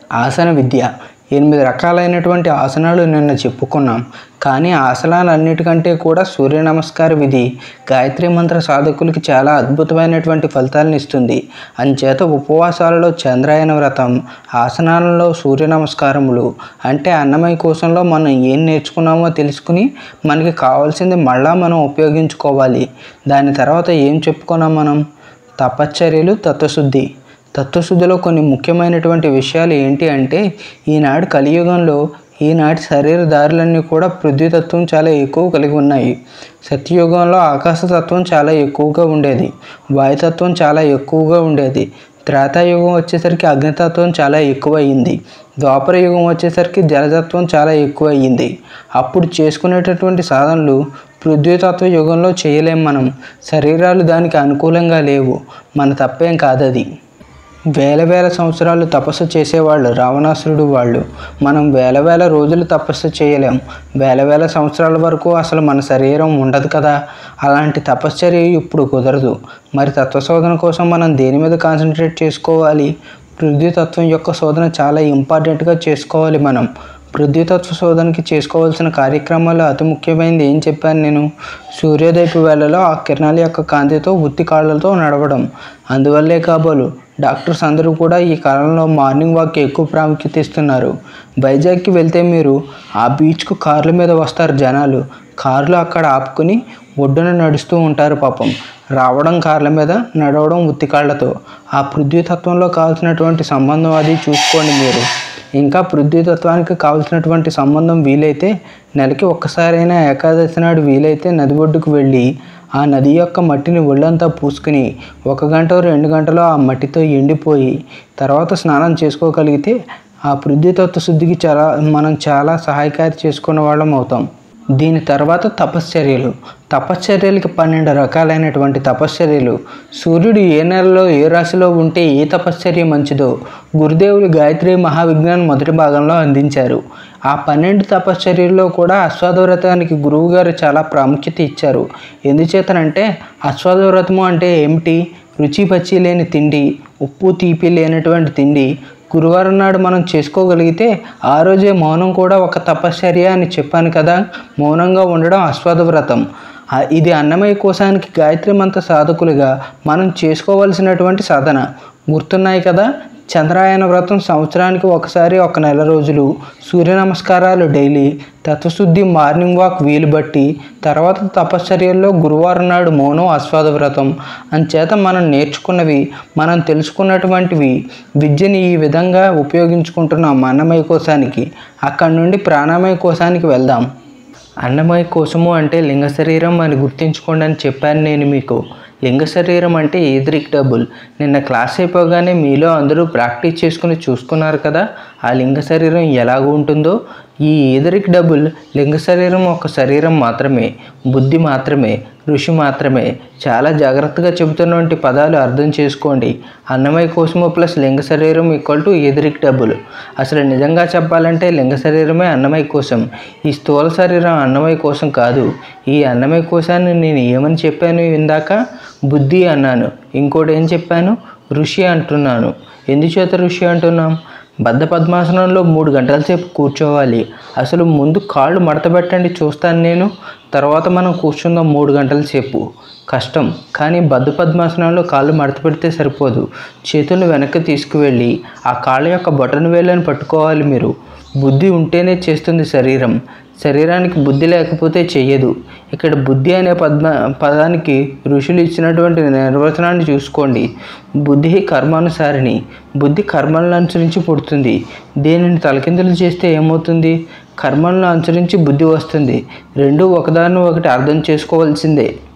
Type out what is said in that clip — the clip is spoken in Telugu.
ఆసన విద్య ఎనిమిది రకాలైనటువంటి ఆసనాలు నిన్న చెప్పుకున్నాం కానీ ఆసనాలన్నిటికంటే కూడా సూర్య నమస్కార విధి గాయత్రి మంత్ర సాధకులకి చాలా అద్భుతమైనటువంటి ఫలితాలను ఇస్తుంది అంచేత ఉపవాసాలలో చంద్రాయన వ్రతం ఆసనాలలో సూర్య నమస్కారములు అంటే అన్నమయ కోశంలో మనం ఏం నేర్చుకున్నామో తెలుసుకుని మనకి కావాల్సింది మళ్ళా మనం ఉపయోగించుకోవాలి దాని తర్వాత ఏం చెప్పుకున్నాం మనం తపశ్చర్యలు తత్వశుద్ధి తత్వశుద్ధిలో కొన్ని ముఖ్యమైనటువంటి విషయాలు ఏంటి అంటే ఈనాడు కలియుగంలో ఈనాటి శరీర దారులన్నీ కూడా పృథ్వీతత్వం చాలా ఎక్కువ కలిగి ఉన్నాయి సత్యయుగంలో ఆకాశతత్వం చాలా ఎక్కువగా ఉండేది వాయుతత్వం చాలా ఎక్కువగా ఉండేది త్రేతాయుగం వచ్చేసరికి అగ్నితత్వం చాలా ఎక్కువ అయ్యింది ద్వాపర యుగం వచ్చేసరికి జలతత్వం చాలా ఎక్కువ అయ్యింది అప్పుడు చేసుకునేటటువంటి సాధనలు పృథ్వీతత్వ యుగంలో చేయలేం మనం శరీరాలు దానికి అనుకూలంగా లేవు మన తప్పేం కాదది వేల వేల సంవత్సరాలు తపస్సు చేసేవాళ్ళు రావణాసురుడు వాళ్ళు మనం వేల వేల రోజులు తపస్సు చేయలేం వేల వేల సంవత్సరాల వరకు అసలు మన శరీరం ఉండదు కదా అలాంటి తపశ్చర్య ఇప్పుడు కుదరదు మరి తత్వశోధన కోసం మనం దేని మీద కాన్సన్ట్రేట్ చేసుకోవాలి పృథ్వీతత్వం యొక్క శోధన చాలా ఇంపార్టెంట్గా చేసుకోవాలి మనం పృథ్వీతత్వ శోధనకి చేసుకోవాల్సిన కార్యక్రమాలు అతి ముఖ్యమైనది ఏం చెప్పాను నేను సూర్యోదయపు వేళలో ఆ కిరణాల యొక్క కాంతితో ఉత్తి కాళ్ళతో నడవడం అందువల్లే కాబోలు డాక్టర్స్ అందరూ కూడా ఈ కాలంలో మార్నింగ్ వాక్ ఎక్కువ ప్రాముఖ్యత ఇస్తున్నారు వైజాగ్కి వెళ్తే మీరు ఆ బీచ్కు కార్ల మీద వస్తారు జనాలు కార్లు అక్కడ ఆపుకుని ఒడ్డున నడుస్తూ ఉంటారు పాపం రావడం కార్ల మీద నడవడం ఉత్తికాళ్లతో ఆ పృథ్వీతత్వంలో కావాల్సినటువంటి సంబంధం అది చూసుకోండి మీరు ఇంకా పృథ్వీతత్వానికి కావాల్సినటువంటి సంబంధం వీలైతే నెలకి ఒక్కసారైనా ఏకాదశి నాడు వీలైతే నది ఒడ్డుకు వెళ్ళి ఆ నది యొక్క మట్టిని ఒళ్ళంతా పూసుకుని ఒక గంట రెండు గంటలో ఆ మట్టితో ఎండిపోయి తర్వాత స్నానం చేసుకోగలిగితే ఆ పృథ్వీతత్వ శుద్ధికి చాలా మనం చాలా సహాయకారి చేసుకున్న వాళ్ళం అవుతాం దీని తర్వాత తపశ్చర్యలు తపశ్చర్యలకి పన్నెండు రకాలైనటువంటి తపశ్చర్యలు సూర్యుడు ఏ నెలలో ఏ రాశిలో ఉంటే ఏ తపశ్చర్య మంచిదో గురుదేవులు గాయత్రి మహావిజ్ఞానం మొదటి భాగంలో అందించారు ఆ పన్నెండు తపశ్చర్యల్లో కూడా అశ్వాదవ్రతానికి గురువుగారు చాలా ప్రాముఖ్యత ఇచ్చారు ఎందుచేతనంటే అశ్వాదవ్రతము అంటే ఏమిటి రుచి పచ్చి లేని తిండి ఉప్పు తీపి లేనటువంటి తిండి గురువారం నాడు మనం చేసుకోగలిగితే ఆ రోజే మౌనం కూడా ఒక తపశ్చర్య అని చెప్పాను కదా మౌనంగా ఉండడం అశ్వాద వ్రతం ఆ- ఇది అన్నమయ కోశానికి గాయత్రి మంత్ర సాధకులుగా మనం చేసుకోవలసినటువంటి సాధన గుర్తున్నాయి కదా చంద్రాయన వ్రతం సంవత్సరానికి ఒకసారి ఒక నెల రోజులు సూర్య నమస్కారాలు డైలీ తత్వశుద్ధి మార్నింగ్ వాక్ వీలు బట్టి తర్వాత తపశ్చర్యల్లో గురువారం నాడు మౌనం ఆస్వాద వ్రతం అంచేత మనం నేర్చుకున్నవి మనం తెలుసుకున్నటువంటివి విద్యని ఈ విధంగా ఉపయోగించుకుంటున్నాం అన్నమయ కోశానికి అక్కడి నుండి ప్రాణమయ కోశానికి వెళ్దాం అన్నమయ కోశము అంటే లింగ శరీరం అని గుర్తించుకోండి అని చెప్పాను నేను మీకు లింగ శరీరం అంటే ఎదురిక్ డబుల్ నిన్న క్లాస్ అయిపోగానే మీలో అందరూ ప్రాక్టీస్ చేసుకుని చూసుకున్నారు కదా ఆ లింగ శరీరం ఎలాగ ఉంటుందో ఈ ఎదురిక్ డబుల్ లింగ శరీరం ఒక శరీరం మాత్రమే బుద్ధి మాత్రమే ఋషి మాత్రమే చాలా జాగ్రత్తగా చెబుతున్నటువంటి పదాలు అర్థం చేసుకోండి అన్నమయ కోసము ప్లస్ లింగ శరీరం ఈక్వల్ టు ఎదురిక్ డబుల్ అసలు నిజంగా చెప్పాలంటే లింగ శరీరమే అన్నమయ కోశం ఈ స్థూల శరీరం అన్నమయ కోశం కాదు ఈ అన్నమయ కోశాన్ని నేను ఏమని చెప్పాను ఇందాక బుద్ధి అన్నాను ఇంకోటి ఏం చెప్పాను ఋషి అంటున్నాను ఎందుచేత ఋషి అంటున్నాం బద్ధ పద్మాసనంలో మూడు గంటల సేపు కూర్చోవాలి అసలు ముందు కాళ్ళు మడతపెట్టండి చూస్తాను నేను తర్వాత మనం కూర్చుందాం మూడు గంటల సేపు కష్టం కానీ బద్ధ పద్మాసనంలో కాళ్ళు మడత పెడితే సరిపోదు చేతులను వెనక్కి తీసుకువెళ్ళి ఆ కాళ్ళ యొక్క బొటన వేళ్ళని పట్టుకోవాలి మీరు బుద్ధి ఉంటేనే చేస్తుంది శరీరం శరీరానికి బుద్ధి లేకపోతే చెయ్యదు ఇక్కడ బుద్ధి అనే పద్మ పదానికి ఋషులు ఇచ్చినటువంటి నిర్వచనాన్ని చూసుకోండి బుద్ధి కర్మానుసారిణి బుద్ధి కర్మలను అనుసరించి పుడుతుంది దేనిని తలకిందులు చేస్తే ఏమవుతుంది కర్మలను అనుసరించి బుద్ధి వస్తుంది రెండు ఒకదాన్ని ఒకటి అర్థం చేసుకోవాల్సిందే